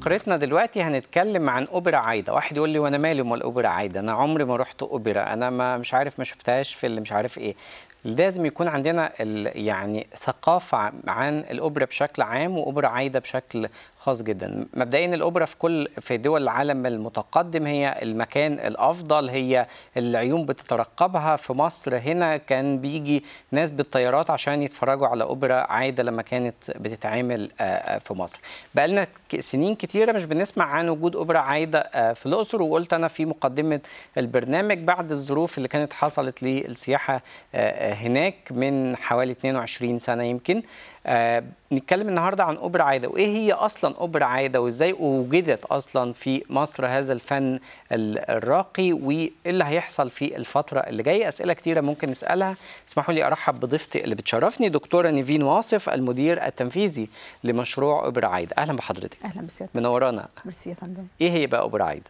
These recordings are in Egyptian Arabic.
فقرتنا دلوقتي هنتكلم عن اوبرا عايده واحد يقول لي وانا مالي امال اوبرا عايده انا عمري ما رحت اوبرا انا ما مش عارف ما شفتهاش في اللي مش عارف ايه لازم يكون عندنا يعني ثقافه عن الاوبرا بشكل عام واوبرا عايده بشكل خاص جدا مبدئيا الاوبرا في كل في دول العالم المتقدم هي المكان الافضل هي العيون بتترقبها في مصر هنا كان بيجي ناس بالطيارات عشان يتفرجوا على اوبرا عايده لما كانت بتتعمل في مصر بقى لنا سنين كتيره مش بنسمع عن وجود اوبرا عايده في الاقصر وقلت انا في مقدمه البرنامج بعد الظروف اللي كانت حصلت للسياحه هناك من حوالي 22 سنه يمكن آه نتكلم النهارده عن اوبرا عايده وايه هي اصلا اوبرا عايده وازاي وجدت اصلا في مصر هذا الفن الراقي وايه اللي هيحصل في الفتره اللي جايه اسئله كتيره ممكن نسالها اسمحوا لي ارحب بضيفتي اللي بتشرفني دكتوره نيفين واصف المدير التنفيذي لمشروع اوبرا عايده اهلا بحضرتك اهلا بسيادتك منورانا ميرسي يا فندم ايه هي بقى اوبرا عايده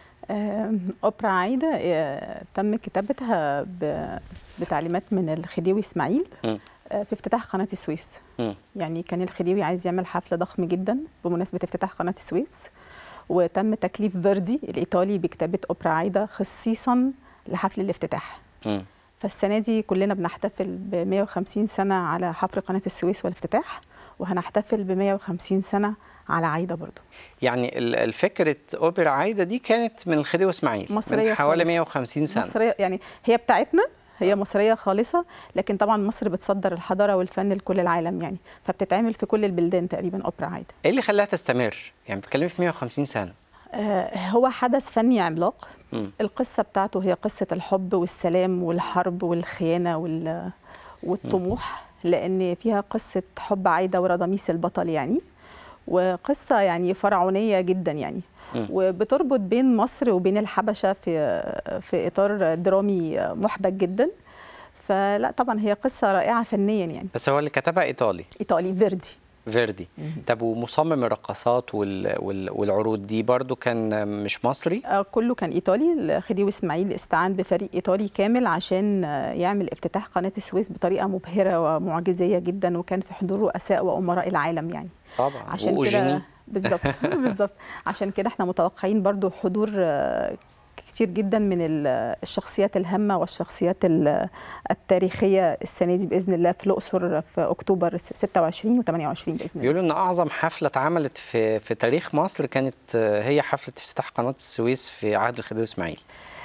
اوبرا عايده تم كتابتها بتعليمات من الخديوي اسماعيل م. في افتتاح قناه السويس م. يعني كان الخديوي عايز يعمل حفل ضخم جدا بمناسبه افتتاح قناه السويس وتم تكليف فيردي الايطالي بكتابه اوبرا عايده خصيصا لحفل الافتتاح م. فالسنه دي كلنا بنحتفل ب 150 سنه على حفر قناه السويس والافتتاح وهنحتفل ب 150 سنه على عايده برضو يعني الفكره اوبرا عايده دي كانت من الخديوي اسماعيل مصريه من حوالي خالص. 150 سنه مصريه يعني هي بتاعتنا هي مصريه خالصه لكن طبعا مصر بتصدر الحضاره والفن لكل العالم يعني فبتتعمل في كل البلدان تقريبا اوبرا عايده ايه اللي خلاها تستمر يعني بتتكلمي في 150 سنه آه هو حدث فني عملاق م. القصه بتاعته هي قصه الحب والسلام والحرب والخيانه وال والطموح م. لان فيها قصه حب عايده ورضاميس البطل يعني وقصه يعني فرعونيه جدا يعني وبتربط بين مصر وبين الحبشه في في اطار درامي محبك جدا فلا طبعا هي قصه رائعه فنيا يعني بس هو اللي كتبها ايطالي ايطالي فيردي فيردي طب ومصمم الرقصات وال... وال... والعروض دي برضو كان مش مصري آه كله كان ايطالي الخديوي اسماعيل استعان بفريق ايطالي كامل عشان يعمل افتتاح قناه السويس بطريقه مبهره ومعجزيه جدا وكان في حضور رؤساء وامراء العالم يعني طبعا عشان كده بالظبط بالظبط عشان كده احنا متوقعين برضو حضور كتير جدا من الشخصيات الهامه والشخصيات التاريخيه السنه دي باذن الله في الاقصر في اكتوبر 26 و28 باذن الله بيقولوا ان اعظم حفله اتعملت في في تاريخ مصر كانت هي حفله افتتاح قناه السويس في عهد الخديوي اسماعيل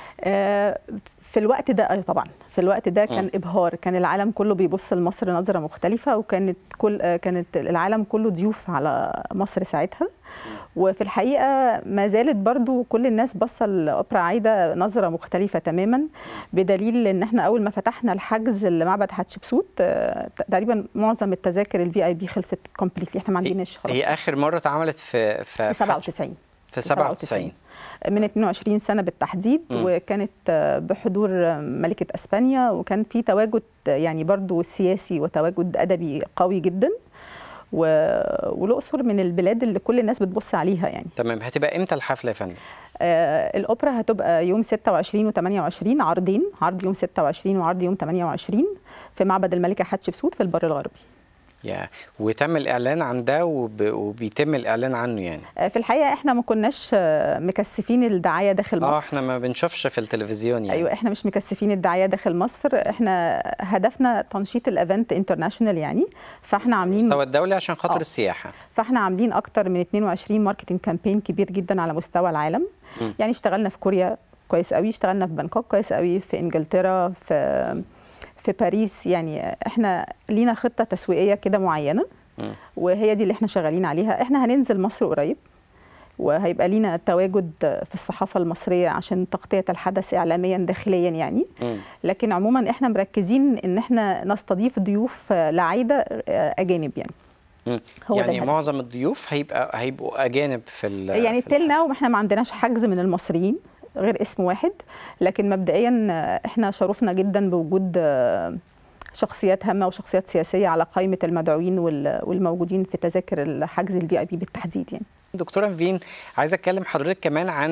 في الوقت ده ايوه طبعا في الوقت ده كان م. ابهار كان العالم كله بيبص لمصر نظره مختلفه وكانت كل كانت العالم كله ضيوف على مصر ساعتها وفي الحقيقه ما زالت برضو كل الناس باصه لاوبرا عايده نظره مختلفه تماما بدليل ان احنا اول ما فتحنا الحجز لمعبد حتشبسوت تقريبا معظم التذاكر الفي اي بي خلصت كومبليتلي احنا ما عندناش خلاص هي اخر مره اتعملت في في, في 97 في 97 من 22 سنه بالتحديد م. وكانت بحضور ملكه اسبانيا وكان في تواجد يعني برضو سياسي وتواجد ادبي قوي جدا و... والاقصر من البلاد اللي كل الناس بتبص عليها يعني تمام هتبقى امتى الحفله يا فندم آه الاوبرا هتبقى يوم 26 و28 عرضين عرض يوم 26 وعرض يوم 28 في معبد الملكه حتشبسوت في البر الغربي يا وتم الاعلان عن ده وب... وبيتم الاعلان عنه يعني في الحقيقه احنا ما كناش مكثفين الدعايه داخل مصر اه احنا ما بنشوفش في التلفزيون يعني ايوه احنا مش مكثفين الدعايه داخل مصر احنا هدفنا تنشيط الايفنت انترناشونال يعني فاحنا عاملين مستوى الدولي عشان خاطر آه. السياحه فاحنا عاملين اكتر من 22 ماركتنج كامبين كبير جدا على مستوى العالم م. يعني اشتغلنا في كوريا كويس قوي اشتغلنا في بانكوك كويس قوي في انجلترا في في باريس يعني احنا لينا خطه تسويقيه كده معينه وهي دي اللي احنا شغالين عليها احنا هننزل مصر قريب وهيبقى لينا تواجد في الصحافه المصريه عشان تغطيه الحدث اعلاميا داخليا يعني لكن عموما احنا مركزين ان احنا نستضيف ضيوف لعايده اجانب يعني هو يعني ده معظم الضيوف هيبقى هيبقوا اجانب في يعني تيل ناو احنا ما عندناش حجز من المصريين غير اسم واحد لكن مبدئيا احنا شرفنا جدا بوجود شخصيات هامه وشخصيات سياسيه على قائمه المدعوين والموجودين في تذاكر الحجز الفي اي بي بالتحديد يعني دكتوره فين عايزه اتكلم حضرتك كمان عن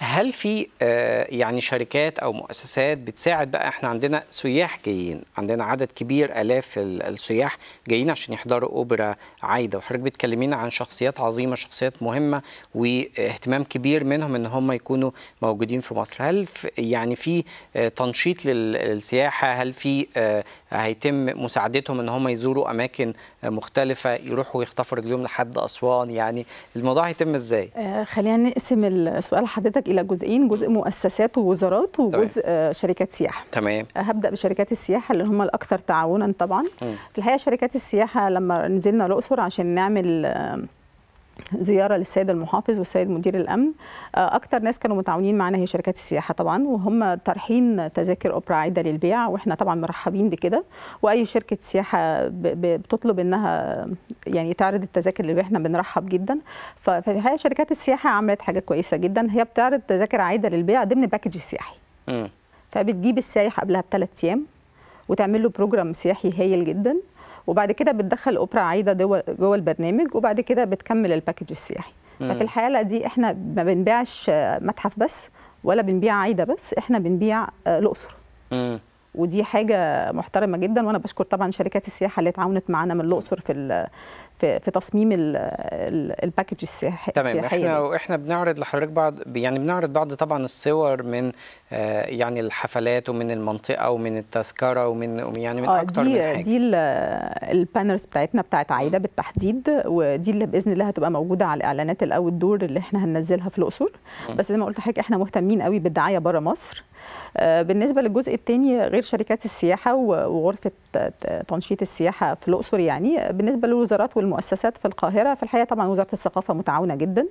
هل في آه، يعني شركات او مؤسسات بتساعد بقى احنا عندنا سياح جايين عندنا عدد كبير الاف ال- السياح جايين عشان يحضروا اوبرا عايده وحضرتك بتكلمينا عن شخصيات عظيمه شخصيات مهمه واهتمام كبير منهم ان هم يكونوا موجودين في مصر هل في يعني في آه، تنشيط لل- للسياحه هل في آه، هيتم مساعدتهم ان هم يزوروا اماكن آه، مختلفه يروحوا يخطفوا رجلهم لحد اسوان يعني الموضوع هيتم ازاي آه، خلينا نقسم السؤال حضرتك الى جزئين جزء مؤسسات ووزارات وجزء آه، شركات سياحه تمام آه، هبدا بشركات السياحه اللي هم الاكثر تعاونا طبعا مم. في الحقيقه شركات السياحه لما نزلنا الاقصر عشان نعمل آه، زياره للسيد المحافظ والسيد مدير الامن آه، اكتر ناس كانوا متعاونين معانا هي شركات السياحه طبعا وهم طارحين تذاكر اوبرا عايده للبيع واحنا طبعا مرحبين بكده واي شركه سياحه ب- ب- بتطلب انها يعني تعرض التذاكر للبيع احنا بنرحب جدا ف- ففي الحقيقه شركات السياحه عملت حاجه كويسه جدا هي بتعرض تذاكر عايده للبيع ضمن باكج السياحي مم. فبتجيب السايح قبلها بثلاث ايام وتعمل له بروجرام سياحي هايل جدا وبعد كده بتدخل اوبرا عايده جوه جوه البرنامج وبعد كده بتكمل الباكج السياحي مم. ففي الحاله دي احنا ما بنبيعش آه، متحف بس ولا بنبيع عايده بس احنا بنبيع آه، الاقصر مم. ودي حاجه محترمه جدا وانا بشكر طبعا شركات السياحه اللي اتعاونت معانا من الاقصر في ال- في, في تصميم ال- ال- الباكج السياحي تمام السياحيه احنا دي. واحنا بنعرض لحضرتك بعض يعني بنعرض بعض طبعا الصور من آه، يعني الحفلات ومن المنطقه ومن التذكره ومن يعني من اه اكتر من دي حاجه دي ال- البانرز بتاعتنا بتاعت عايده بالتحديد ودي اللي باذن الله هتبقى موجوده على الاعلانات الاول دور اللي احنا هننزلها في الاقصر بس زي ما قلت لحضرتك احنا مهتمين قوي بالدعايه بره مصر آه، بالنسبه للجزء الثاني غير شركات السياحه و- وغرفه ت- ت- تنشيط السياحه في الاقصر يعني آه، بالنسبه للوزارات والمؤسسات في القاهره في الحقيقه طبعا وزاره الثقافه متعاونه جدا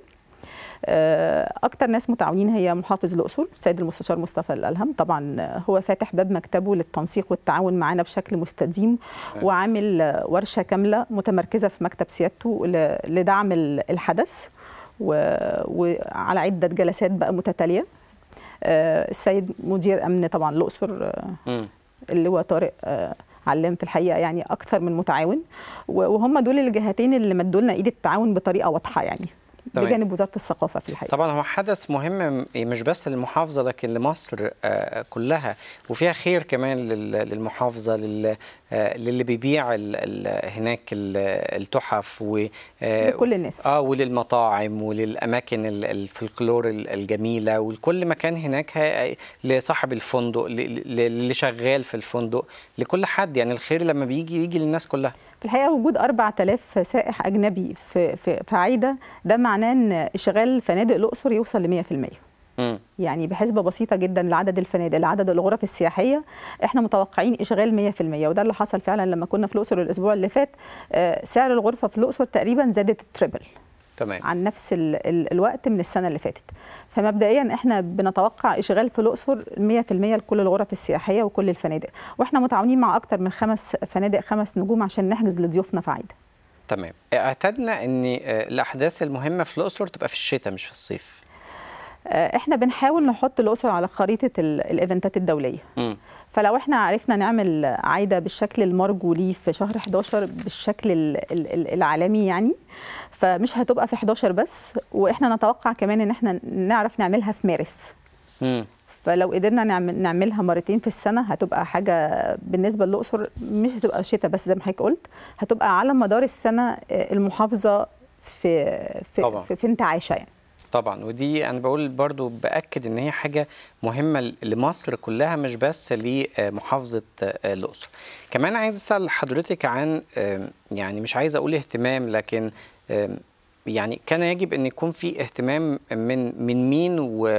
آه، اكتر ناس متعاونين هي محافظ الاقصر السيد المستشار مصطفى الالهم طبعا آه، هو فاتح باب مكتبه للتنسيق والتعاون معنا بشكل مستديم وعامل آه، ورشه كامله متمركزه في مكتب سيادته ل- لدعم ال- الحدث و- وعلى عده جلسات بقى متتاليه آه، السيد مدير امن طبعا الاقصر آه، مم. اللي هو طارق آه، علام في الحقيقه يعني اكثر من متعاون و- وهم دول الجهتين اللي مدوا لنا ايد التعاون بطريقه واضحه يعني تمام. بجانب وزاره الثقافه في الحقيقه طبعا هو حدث مهم مش بس للمحافظه لكن لمصر آه، كلها وفيها خير كمان لل- للمحافظه لل- آه، للي بيبيع ال- ال- هناك ال- التحف و آه، لكل الناس اه وللمطاعم وللاماكن ال- الفلكلور ال- الجميله ولكل مكان هناك ه- لصاحب الفندق ل- ل- اللي شغال في الفندق لكل حد يعني الخير لما بيجي يجي للناس كلها في الحقيقه وجود 4000 سائح اجنبي في في في عايده ده معناه ان اشغال فنادق الاقصر يوصل ل 100% مم. يعني بحسبه بسيطه جدا لعدد الفنادق لعدد الغرف السياحيه احنا متوقعين اشغال 100% وده اللي حصل فعلا لما كنا في الاقصر الاسبوع اللي فات آه، سعر الغرفه في الاقصر تقريبا زادت التريبل تمام عن نفس ال ال الوقت من السنه اللي فاتت فمبدئيا احنا بنتوقع اشغال في الاقصر 100% لكل الغرف السياحيه وكل الفنادق واحنا متعاونين مع اكتر من خمس فنادق خمس نجوم عشان نحجز لضيوفنا في عايده تمام اعتدنا ان آه، الاحداث المهمه في الاقصر تبقى في الشتاء مش في الصيف آه، احنا بنحاول نحط الاقصر على خريطه ال- الايفنتات الدوليه مم. فلو احنا عرفنا نعمل عايده بالشكل المرجو ليه في شهر 11 بالشكل ال- ال- ال- العالمي يعني فمش هتبقى في 11 بس واحنا نتوقع كمان ان احنا نعرف نعملها في مارس مم. فلو قدرنا نعمل نعملها مرتين في السنه هتبقى حاجه بالنسبه للاقصر مش هتبقى شتاء بس زي ما حضرتك قلت هتبقى على مدار السنه آه، المحافظه في طبعاً. في, في, في انتعاشه يعني طبعا ودي انا بقول برضو باكد ان هي حاجه مهمه ل- لمصر كلها مش بس لمحافظه آه، الاقصر كمان عايز اسال حضرتك عن آم، يعني مش عايز اقول اهتمام لكن آم، يعني كان يجب ان يكون في اهتمام من من مين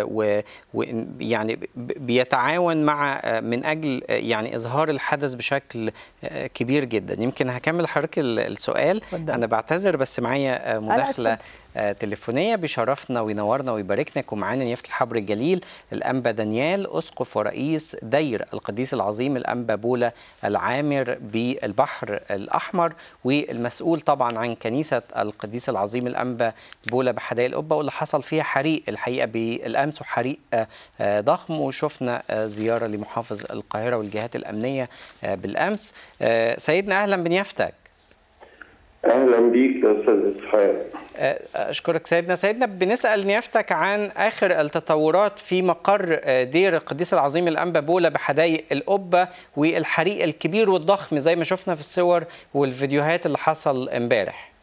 ويعني بيتعاون مع آه، من اجل آه، يعني اظهار الحدث بشكل آه، كبير جدا يمكن هكمل حضرتك ال- السؤال اتفضل. انا بعتذر بس معايا آه، مداخله اتفضل. آه، تليفونيه بيشرفنا وينورنا ويباركنا يكون معانا نيافه الحبر الجليل الانبا دانيال اسقف ورئيس دير القديس العظيم الانبا بولا العامر بالبحر الاحمر والمسؤول طبعا عن كنيسه القديس العظيم الانبا بولا بحدائق القبه واللي حصل فيها حريق الحقيقه بالامس وحريق آه، آه، ضخم وشفنا آه، زياره لمحافظ القاهره والجهات الامنيه آه، بالامس آه، سيدنا اهلا بنيافتك اهلا بيك يا استاذ اسحاق آه، اشكرك سيدنا سيدنا بنسال نيافتك عن اخر التطورات في مقر آه، دير القديس العظيم الانبا بولا بحدائق القبه والحريق الكبير والضخم زي ما شفنا في الصور والفيديوهات اللي حصل امبارح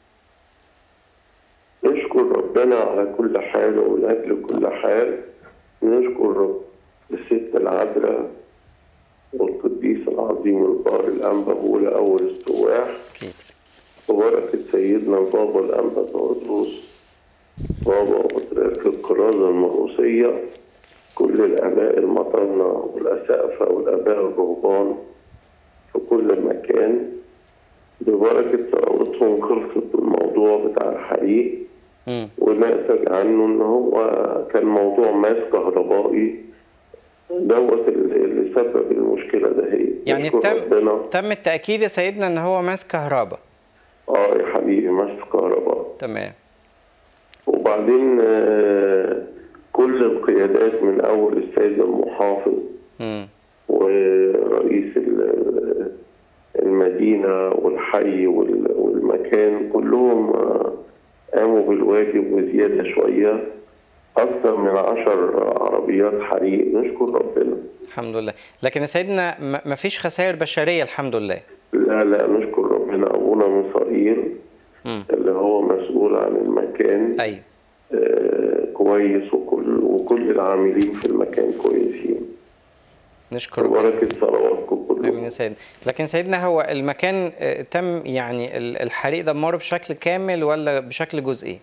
نشكر ربنا على كل حال ولاجل كل حال نشكر رب الست العذراء والقديس العظيم البار الانبا بولا اول السواح اكيد وبركة سيدنا البابا الأنبا تودروس بابا وبطريرك القرازة المرقسية كل الآباء المطرنة والأسقفة والآباء الرهبان في كل مكان ببركة صلواتهم خلصت الموضوع بتاع الحريق مم. وناتج عنه إن هو كان موضوع ماس كهربائي دوت اللي سبب المشكلة ده هي يعني نشكر تم ربنا. تم التاكيد يا سيدنا ان هو ماس كهرباء اه يا حبيبي ماس كهرباء تمام وبعدين آه، كل القيادات من اول السيد المحافظ مم. ورئيس ال- المدينه والحي وال- والمكان كلهم آه، قاموا بالواجب وزياده شويه اكثر من عشر عربيات حريق نشكر ربنا الحمد لله لكن يا سيدنا ما ما فيش خسائر بشريه الحمد لله لا لا نشكر ربنا ابونا مصائيل مم. اللي هو مسؤول عن المكان ايوه آه، كويس وكل وكل العاملين في المكان كويسين نشكر ربنا ببركة صلواتكم امين يا كلكم سيدنا لكن سيدنا هو المكان آه، تم يعني ال- الحريق دمره بشكل كامل ولا بشكل جزئي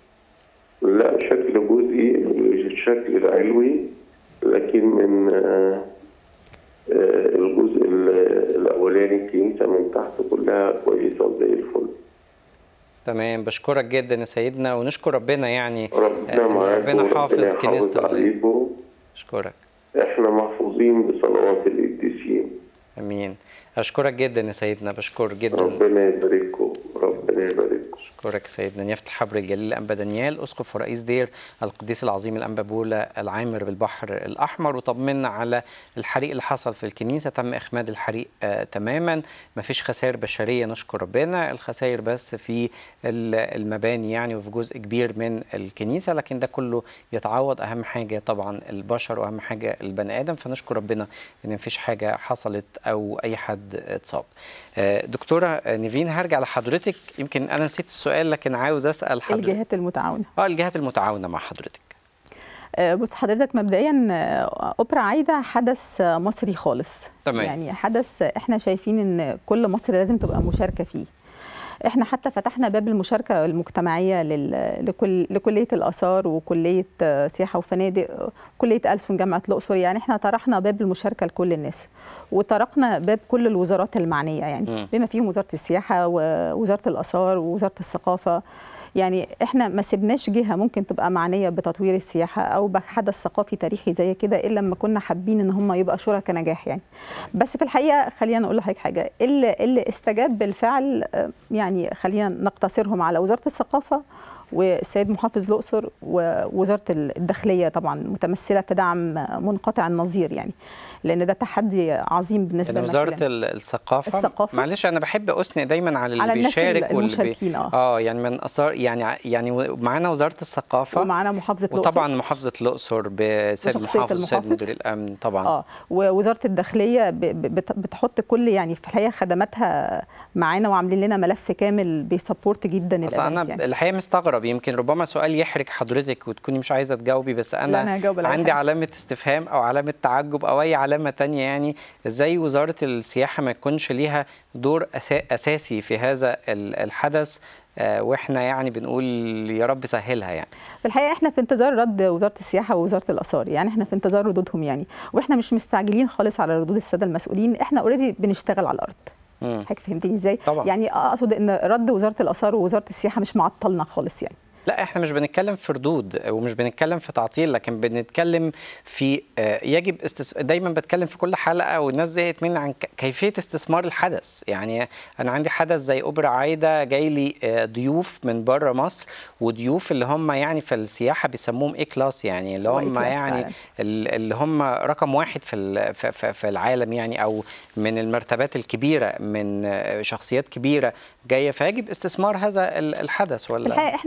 لا شكل جزئي الشكل العلوي لكن من آه، آه، الجزء ال- الأولاني الكنيسة من تحت كلها كويسة وزي الفل تمام بشكرك جدا يا سيدنا ونشكر ربنا يعني ربنا آه، معاكم ربنا وربنا حافظ يحافظ كنيسته عليكم اشكرك احنا محفوظين بصلوات القديسين امين اشكرك جدا يا سيدنا بشكر جدا ربنا يبارككم ربنا يبارككم اشكرك سيدنا نيافه الحبر الجليل الانبا دانيال اسقف ورئيس دير القديس العظيم الانبا بولا العامر بالبحر الاحمر وطمنا على الحريق اللي حصل في الكنيسه تم اخماد الحريق آه تماما ما فيش خسائر بشريه نشكر ربنا الخسائر بس في ال- المباني يعني وفي جزء كبير من الكنيسه لكن ده كله يتعوض اهم حاجه طبعا البشر واهم حاجه البني ادم فنشكر ربنا ان مفيش حاجه حصلت او اي حد اتصاب آه، دكتوره نيفين هرجع لحضرتك يمكن انا نسيت السؤال لكن عاوز اسال حضرتك الجهات المتعاونه اه الجهات المتعاونه مع حضرتك آه، بص حضرتك مبدئيا آه، اوبرا عايده حدث آه، مصري خالص تمام. يعني حدث احنا شايفين ان كل مصر لازم تبقى مشاركه فيه احنا حتى فتحنا باب المشاركه المجتمعيه لل... لكل لكليه الاثار وكليه آه، سياحه وفنادق آه، كليه ألسن جامعه الاقصر يعني احنا طرحنا باب المشاركه لكل الناس وطرقنا باب كل الوزارات المعنيه يعني مم. بما فيهم وزاره السياحه ووزاره الاثار ووزاره الثقافه يعني احنا ما سبناش جهه ممكن تبقى معنيه بتطوير السياحه او بحدث ثقافي تاريخي زي كده الا لما كنا حابين ان هم يبقى شركاء نجاح يعني بس في الحقيقه خلينا نقول لحضرتك حاجه اللي, اللي استجاب بالفعل آه، يعني خلينا نقتصرهم على وزاره الثقافه والسيد محافظ الاقصر ووزاره الداخليه طبعا متمثله في دعم منقطع النظير يعني لان ده تحدي عظيم بالنسبه يعني لنا وزاره كلنا. ال- الثقافه الثقافة. معلش انا بحب اثني دايما على اللي على الناس بيشارك واللي بي... المشاركين اه اه يعني من اثار يعني ع- يعني و- معانا وزاره الثقافه ومعانا محافظه الاقصر وطبعا محافظه الاقصر بسيد وشخصية المحافظ وسيد المحافظ. مدير الامن طبعا اه ووزاره الداخليه ب- ب- بت- بتحط كل يعني في الحقيقه خدماتها معانا وعاملين لنا ملف كامل بيسبورت جدا اصل انا الايفنت يعني الحقيقه مستغرب يمكن ربما سؤال يحرج حضرتك وتكوني مش عايزه تجاوبي بس لا، انا, أنا هجاوب على أي عندي حاجة. علامه استفهام او علامه تعجب او اي علامه تانية يعني ازاي وزاره السياحه ما يكونش ليها دور أسا- اساسي في هذا ال- الحدث آه، واحنا يعني بنقول يا رب سهلها يعني في الحقيقه احنا في انتظار رد وزاره السياحه ووزاره الاثار يعني احنا في انتظار ردودهم يعني واحنا مش مستعجلين خالص على ردود الساده المسؤولين احنا اوريدي بنشتغل على الارض مم. حضرتك فهمتني ازاي طبعا. يعني اقصد ان رد وزاره الاثار ووزاره السياحه مش معطلنا خالص يعني لا احنا مش بنتكلم في ردود ومش بنتكلم في تعطيل لكن بنتكلم في آه، يجب استس... دايما بتكلم في كل حلقه والناس زهقت مني عن ك- كيفيه استثمار الحدث يعني انا عندي حدث زي اوبرا عايده جاي لي آه، ضيوف من بره مصر وضيوف اللي هم يعني في السياحه بيسموهم اي كلاس يعني اللي هو هم A class يعني فعلاً. ال- اللي هم رقم واحد في ال- في- في في العالم يعني او من المرتبات الكبيره من آه، شخصيات كبيره جايه فيجب استثمار هذا ال- الحدث في ولا الحقيقه احنا بنستثمر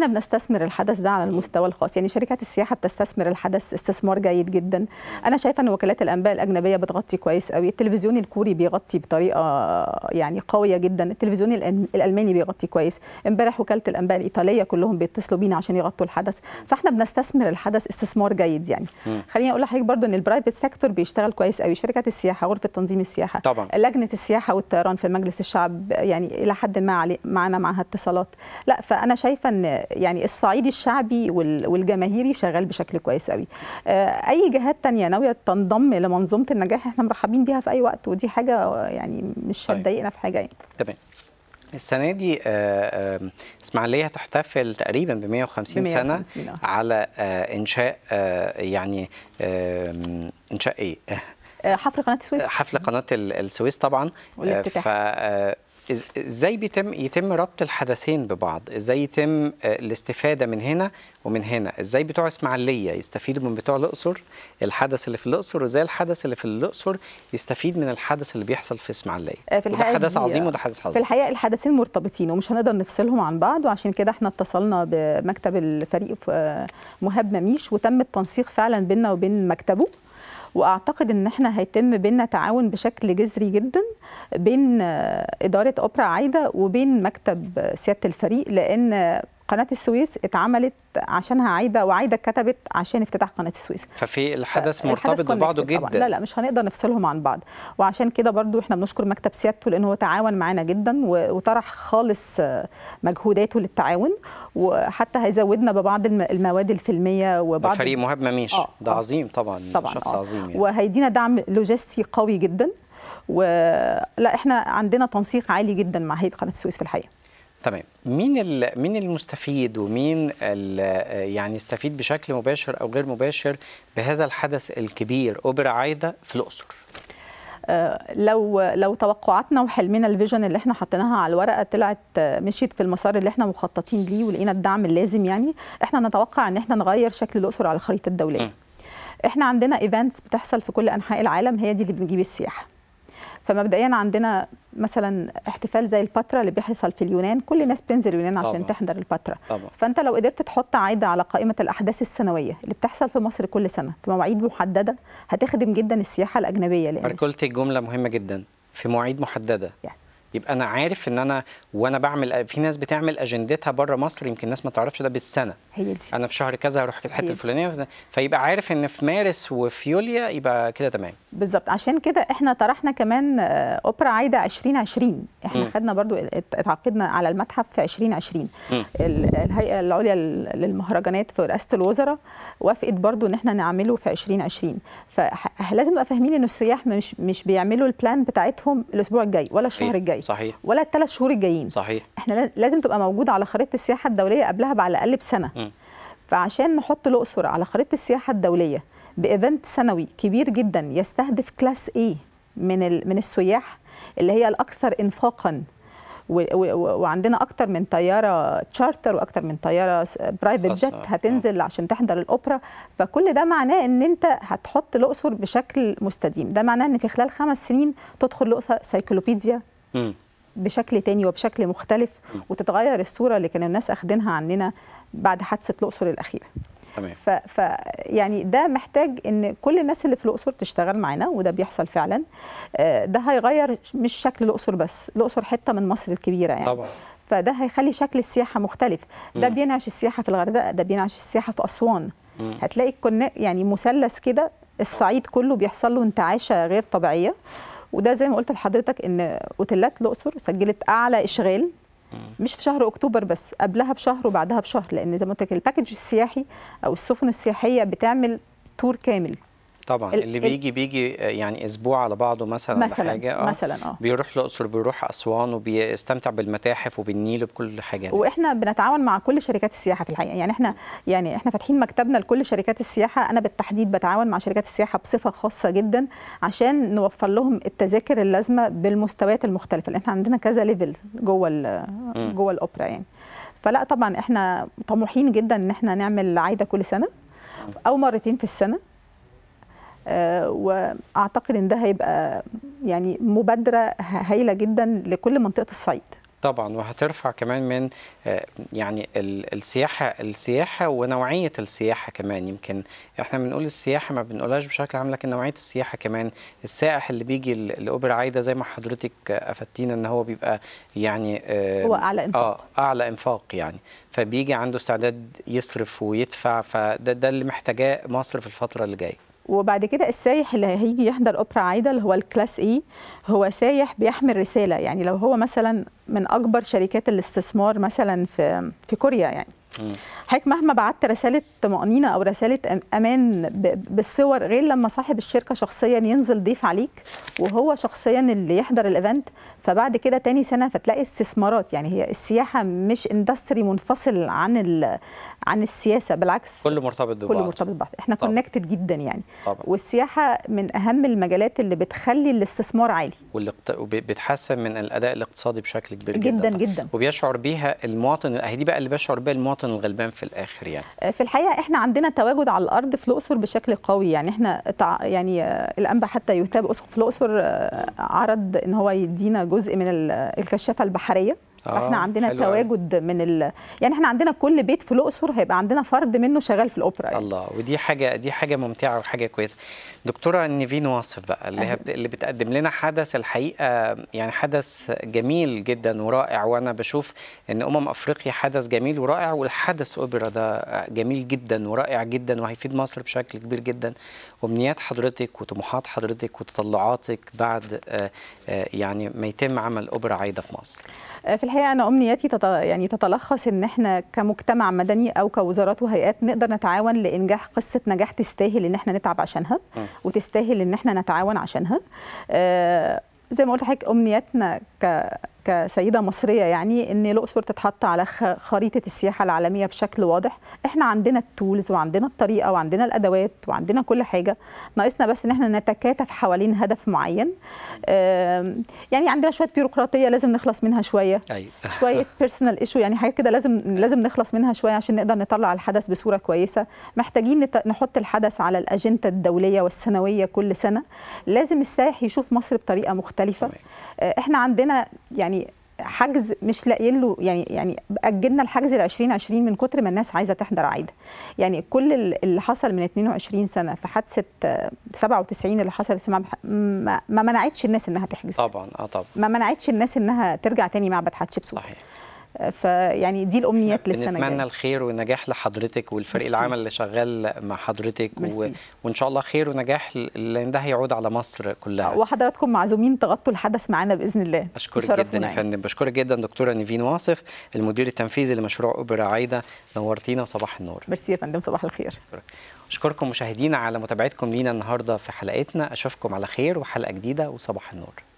بتستثمر الحدث ده على المستوى الخاص يعني شركات السياحه بتستثمر الحدث استثمار جيد جدا انا شايفه ان وكالات الانباء الاجنبيه بتغطي كويس قوي التلفزيون الكوري بيغطي بطريقه يعني قويه جدا التلفزيون الأل- الالماني بيغطي كويس امبارح وكاله الانباء الايطاليه كلهم بيتصلوا بينا عشان يغطوا الحدث فاحنا بنستثمر الحدث استثمار جيد يعني خليني اقول لحضرتك برضو ان البرايفت سيكتور بيشتغل كويس قوي شركات السياحه غرفه تنظيم السياحه طبعا. لجنه السياحه والطيران في مجلس الشعب يعني الى حد ما علي معانا معها اتصالات لا فانا شايفه ان يعني الصعيدي الشعبي وال- والجماهيري شغال بشكل كويس قوي آه، اي جهات تانية ناويه تنضم لمنظومه النجاح احنا مرحبين بيها في اي وقت ودي حاجه يعني مش طيب. هتضايقنا في حاجه يعني تمام السنة دي آه، آه، إسماعيلية هتحتفل تقريبا ب 150 سنة 150 آه. على آه، إنشاء آه، يعني آم، إنشاء إيه؟ آه، حفر قناه السويس حفل قناة ال- السويس طبعا والافتتاح. ف آه، إز- ازاي بيتم يتم ربط الحدثين ببعض ازاي يتم آه، الاستفاده من هنا ومن هنا ازاي بتوع اسماعيليه يستفيدوا من بتوع الاقصر الحدث اللي في الاقصر وازاي الحدث اللي في الاقصر يستفيد من الحدث اللي بيحصل في اسماعيليه آه، في وده الحقيقة حدث دي- عظيم وده حدث في عظيم الحقيقه الحدثين مرتبطين ومش هنقدر نفصلهم عن بعض وعشان كده احنا اتصلنا بمكتب الفريق في- آه، مهاب مميش وتم التنسيق فعلا بيننا وبين مكتبه واعتقد ان احنا هيتم بيننا تعاون بشكل جذري جدا بين آه، اداره اوبرا عايده وبين مكتب آه، سياده الفريق لان قناه السويس اتعملت عشانها عايده وعايده كتبت عشان افتتاح قناه السويس ففي الحدث الحدث مرتبط ببعضه connected طبعاً. جدا لا لا مش هنقدر نفصلهم عن بعض وعشان كده برضو احنا بنشكر مكتب سيادته لان هو تعاون معانا جدا و- وطرح خالص آه، مجهوداته للتعاون وحتى هيزودنا ببعض الم- المواد الفيلميه ده وبعض فريق مهاب مميش آه، ده آه. عظيم طبعا طبعا شخص آه. عظيم يعني. وهيدينا دعم لوجستي قوي جدا ولا احنا عندنا تنسيق عالي جدا مع هيئه قناه السويس في الحقيقه تمام مين ال- مين المستفيد ومين ال- يعني يستفيد بشكل مباشر او غير مباشر بهذا الحدث الكبير اوبرا عايده في الاقصر آه، لو لو توقعاتنا وحلمنا الفيجن اللي احنا حطيناها على الورقه طلعت آه، مشيت في المسار اللي احنا مخططين ليه ولقينا الدعم اللازم يعني احنا نتوقع ان احنا نغير شكل الاقصر على الخريطه الدوليه م. احنا عندنا ايفنتس بتحصل في كل انحاء العالم هي دي اللي بنجيب السياحه فمبدئيا عندنا مثلا احتفال زي الباترا اللي بيحصل في اليونان كل الناس بتنزل اليونان عشان طبعا. تحضر الباترا طبعا فانت لو قدرت تحط عايده على قائمه الاحداث السنويه اللي بتحصل في مصر كل سنه في مواعيد محدده هتخدم جدا السياحه الاجنبيه لان حضرتك قلت جمله مهمه جدا في مواعيد محدده يعني. يبقى انا عارف ان انا وانا بعمل في ناس بتعمل اجندتها بره مصر يمكن الناس ما تعرفش ده بالسنه هي دي انا في شهر كذا هروح الحته دي. الفلانيه فيبقى عارف ان في مارس وفي يوليو يبقى كده تمام بالظبط عشان كده احنا طرحنا كمان آه، اوبرا عايده 2020 احنا مم. خدنا برضو ات- اتعاقدنا على المتحف في 2020 مم. ال- الهيئه العليا لل- للمهرجانات في رئاسه الوزراء وافقت برضو ان احنا نعمله في 2020 فلازم نبقى فاهمين ان السياح مش مش بيعملوا البلان بتاعتهم الاسبوع الجاي ولا الشهر صحيح. الجاي صحيح ولا الثلاث شهور الجايين صحيح احنا لا- لازم تبقى موجود على خريطه السياحه الدوليه قبلها على الاقل بسنه مم. فعشان نحط الاقصر على خريطه السياحه الدوليه بايفنت سنوي كبير جدا يستهدف كلاس ايه من ال- من السياح اللي هي الاكثر انفاقا و- و- و- وعندنا اكتر من طياره تشارتر واكتر من طياره برايفت خاصة، جت آه. هتنزل عشان تحضر الاوبرا فكل ده معناه ان انت هتحط الاقصر بشكل مستديم ده معناه ان في خلال خمس سنين تدخل الاقصر سيكلوبيديا مم. بشكل تاني وبشكل مختلف وتتغير الصوره اللي كان الناس اخدينها عننا بعد حادثه الاقصر الاخيره تمام ف, ف يعني ده محتاج ان كل الناس اللي في الاقصر تشتغل معانا وده بيحصل فعلا آه، ده هيغير مش شكل الاقصر بس الاقصر حته من مصر الكبيره يعني طبعا فده هيخلي شكل السياحه مختلف ده مم. بينعش السياحه في الغردقه ده بينعش السياحه في اسوان مم. هتلاقي كنا يعني مثلث كده الصعيد كله بيحصل له انتعاشه غير طبيعيه وده زي ما قلت لحضرتك ان اوتيلات الاقصر سجلت اعلى اشغال مش في شهر اكتوبر بس قبلها بشهر وبعدها بشهر لان زي ما قلت لك الباكج السياحي او السفن السياحيه بتعمل تور كامل طبعا ال- اللي ال- بيجي بيجي آه، يعني اسبوع على بعضه مثلا ولا مثلا حاجه آه. مثلا اه بيروح الاقصر بيروح اسوان وبيستمتع بالمتاحف وبالنيل وبكل حاجه واحنا بنتعاون مع كل شركات السياحه في الحقيقه يعني احنا يعني احنا فاتحين مكتبنا لكل شركات السياحه انا بالتحديد بتعاون مع شركات السياحه بصفه خاصه جدا عشان نوفر لهم التذاكر اللازمه بالمستويات المختلفه لان احنا عندنا كذا ليفل جوه ال- مم. جوه الاوبرا يعني فلا طبعا احنا طموحين جدا ان احنا نعمل عايده كل سنه او مرتين في السنه آه، واعتقد ان ده هيبقى يعني مبادره ه- هايله جدا لكل منطقه الصعيد طبعا وهترفع كمان من آه، يعني ال- السياحه السياحه ونوعيه السياحه كمان يمكن احنا بنقول السياحه ما بنقولهاش بشكل عام لكن نوعيه السياحه كمان السائح اللي بيجي ل- لاوبرا عايده زي ما حضرتك آه، افدتينا ان هو بيبقى يعني آه، هو أعلى إنفاق. اه اعلى انفاق يعني فبيجي عنده استعداد يصرف ويدفع فده ده اللي محتاجاه مصر في الفتره اللي جايه وبعد كده السايح اللي هيجي يحضر اوبرا عايده اللي هو الكلاس اي هو سايح بيحمل رساله يعني لو هو مثلا من اكبر شركات الاستثمار مثلا في في كوريا يعني مم. حضرتك مهما بعت رساله طمانينه او رساله أم- امان ب- بالصور غير لما صاحب الشركه شخصيا ينزل ضيف عليك وهو شخصيا اللي يحضر الايفنت فبعد كده تاني سنه فتلاقي استثمارات يعني هي السياحه مش اندستري منفصل عن ال- عن السياسه بالعكس كله مرتبط ببعض كله مرتبط ببعض احنا طبعا. كونكتد جدا يعني طبعا والسياحه من اهم المجالات اللي بتخلي الاستثمار عالي والاقت... وبتحسن من الاداء الاقتصادي بشكل كبير جدا جدا طبعاً. جدا وبيشعر بيها المواطن اهي دي بقى اللي بيشعر بيها المواطن الغلبان في الاخر يعني في الحقيقه احنا عندنا تواجد على الارض في الاقصر بشكل قوي يعني احنا تع... يعني آه، الانبا حتى يتاب اسقف الاقصر آه، عرض ان هو يدينا جزء من ال- الكشافه البحريه آه، فاحنا عندنا حلو أوي. تواجد من ال... يعني احنا عندنا كل بيت في الاقصر هيبقى عندنا فرد منه شغال في الاوبرا يعني. الله ودي حاجه دي حاجه ممتعه وحاجه كويسه دكتوره نيفين واصف بقى اللي هي أهلا. بت- اللي بتقدم لنا حدث الحقيقه يعني حدث جميل جدا ورائع وانا بشوف ان امم افريقيا حدث جميل ورائع والحدث اوبرا ده جميل جدا ورائع جدا وهيفيد مصر بشكل كبير جدا وامنيات حضرتك وطموحات حضرتك وتطلعاتك بعد آه، آه، يعني ما يتم عمل اوبرا عايده في مصر آه، في الحقيقه انا امنياتي تت... يعني تتلخص ان احنا كمجتمع مدني او كوزارات وهيئات نقدر نتعاون لانجاح قصه نجاح تستاهل ان احنا نتعب عشانها م. وتستاهل ان احنا نتعاون عشانها آه، زي ما قلت لحضرتك امنياتنا ك كسيده مصريه يعني ان الاقصر تتحط على خ- خريطه السياحه العالميه بشكل واضح احنا عندنا التولز وعندنا الطريقه وعندنا الادوات وعندنا كل حاجه ناقصنا بس ان احنا نتكاتف حوالين هدف معين آم، يعني عندنا شويه بيروقراطيه لازم نخلص منها شويه ايوه شويه بيرسونال ايشو يعني حاجات كده لازم لازم نخلص منها شويه عشان نقدر نطلع الحدث بصوره كويسه محتاجين نت- نحط الحدث على الاجنده الدوليه والسنويه كل سنه لازم السائح يشوف مصر بطريقه مختلفه تمام. آه، احنا عندنا يعني حجز مش لاقيين له يعني يعني اجلنا الحجز ل 2020 من كتر ما الناس عايزه تحضر عايده يعني كل ال- اللي حصل من 22 سنه في حادثه آه، 97 اللي حصلت في معبد ما, ما منعتش الناس انها تحجز طبعا اه طبعا ما منعتش الناس انها ترجع تاني معبد حتشبسوت صحيح فيعني دي الامنيات للسنه بنتمنى الجايه الخير والنجاح لحضرتك والفريق ميرسي. العمل اللي شغال مع حضرتك و... ميرسي. وان شاء الله خير ونجاح لان ده هيعود على مصر كلها وحضراتكم معزومين تغطوا الحدث معانا باذن الله اشكرك تشرفونا جدا يا يعني. فندم بشكرك جدا دكتوره نيفين واصف المدير التنفيذي لمشروع اوبرا عايده نورتينا صباح النور ميرسي يا فندم صباح الخير اشكركم مشاهدينا على متابعتكم لينا النهارده في حلقتنا اشوفكم على خير وحلقه جديده وصباح النور